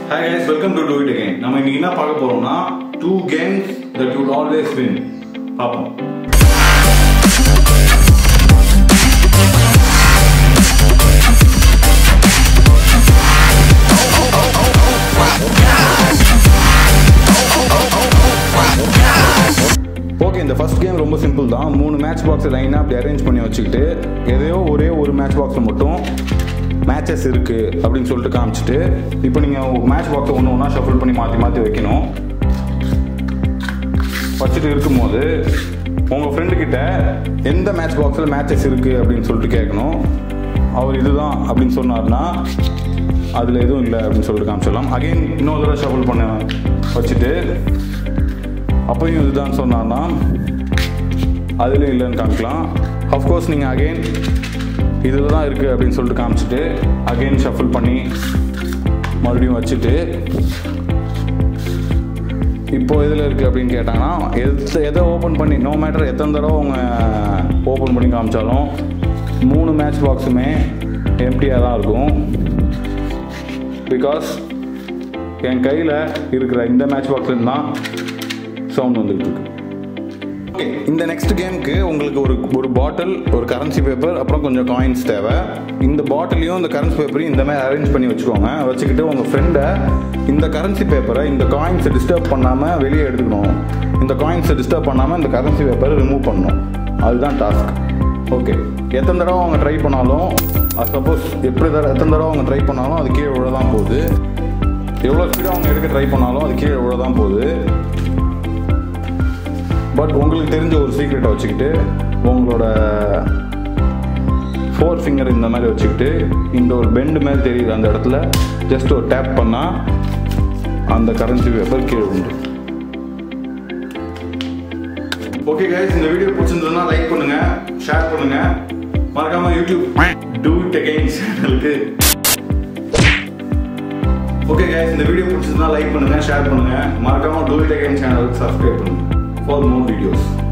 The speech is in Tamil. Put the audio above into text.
hi guys welcome to do it again நம்ம இன்னைக்கு என்ன பார்க்க போறோம்னா two games that you always win பார்ப்போம் ஓகே இந்த ஃபர்ஸ்ட் கேம் ரொம்ப சிம்பிள் தான் மூணு மேட்ச் பாக்ஸ் லைனாக அப்படி அரேஞ்ச் பண்ணி வச்சுக்கிட்டு எதையோ ஒரே ஒரு மேட்ச் பாக்ஸில் மட்டும் மேட்சஸ் இருக்குது அப்படின்னு சொல்லிட்டு காமிச்சிட்டு இப்போ நீங்கள் மேட்ச் பாக்ஸை ஒன்று ஒன்றா ஷஃபிள் பண்ணி மாற்றி மாற்றி வைக்கணும் வச்சுட்டு இருக்கும்போது உங்கள் ஃப்ரெண்டுக்கிட்ட எந்த மேட்ச் பாக்ஸில் மேட்சஸ் இருக்குது அப்படின்னு சொல்லிட்டு கேட்கணும் அவர் இதுதான் அப்படின்னு சொன்னார்னா அதில் எதுவும் இல்லை அப்படின்னு சொல்லிட்டு காமிச்சிடலாம் அகைன் இன்னொரு தடவை ஷஃபிள் பண்ண வச்சுட்டு அப்பையும் இதுதான் சொன்னார்னா அதுலேயும் இல்லைன்னு காமிக்கலாம் அஃப்கோர்ஸ் நீங்கள் அகைன் இதில் தான் இருக்குது அப்படின்னு சொல்லிட்டு காமிச்சிட்டு அகைன் ஷஃபிள் பண்ணி மறுபடியும் வச்சுட்டு இப்போ இதில் இருக்குது அப்படின்னு கேட்டாங்கன்னா எது எதை ஓப்பன் பண்ணி நோ மேட்டர் எத்தனை தடவை அவங்க ஓப்பன் பண்ணி காமிச்சாலும் மூணு மேட்ச் பாக்ஸுமே எம்டியாக தான் இருக்கும் பிகாஸ் என் கையில் இருக்கிற இந்த மேட்ச் பாக்ஸ்லேருந்து தான் சவுண்ட் வந்துட்டு இருக்கு ஓகே இந்த நெக்ஸ்ட் கேமுக்கு உங்களுக்கு ஒரு ஒரு பாட்டில் ஒரு கரன்சி பேப்பர் அப்புறம் கொஞ்சம் காயின்ஸ் தேவை இந்த பாட்டிலையும் இந்த கரன்சி பேப்பரையும் இந்த மாதிரி அரேஞ்ச் பண்ணி வச்சுக்கோங்க வச்சுக்கிட்டு உங்கள் ஃப்ரெண்டை இந்த கரன்சி பேப்பரை இந்த காயின்ஸை டிஸ்டர்ப் பண்ணாமல் வெளியே எடுத்துக்கணும் இந்த காயின்ஸை டிஸ்டர்ப் பண்ணாமல் இந்த கரன்சி பேப்பரை ரிமூவ் பண்ணணும் அதுதான் டாஸ்க் ஓகே எத்தனை தடவை அவங்க ட்ரை பண்ணாலும் சப்போஸ் எப்படி தடவை எத்தனை தடவை அவங்க ட்ரை பண்ணாலும் அது கீழே விழ தான் போகுது எவ்வளோ ஸ்பீடாக அவங்க எடுக்க ட்ரை பண்ணாலும் அது கீழே விழ தான் போகுது பட் உங்களுக்கு தெரிஞ்ச ஒரு சீக்ரெட்டை வச்சுக்கிட்டு உங்களோட ஃபோர் ஃபிங்கர் இந்த மாதிரி வச்சுக்கிட்டு இந்த ஒரு பெண்டு மாதிரி தெரியுது அந்த இடத்துல ஜஸ்ட் ஒரு டேப் பண்ணால் அந்த கரன்சி பேப்பர் கீழே உண்டு ஓகே கைஸ் இந்த வீடியோ பிடிச்சிருந்ததுன்னா லைக் பண்ணுங்க ஷேர் பண்ணுங்க மறக்காம யூடியூப் டூ இட் அகைன் சேனலுக்கு ஓகே கைஸ் இந்த வீடியோ பிடிச்சிருந்தா லைக் பண்ணுங்க ஷேர் பண்ணுங்க மறக்காம டூ இட் அகைன் சேனலுக்கு சப்ஸ்கிரைப் பண்ணுங்க ஃபார் மோர் வீடியோஸ்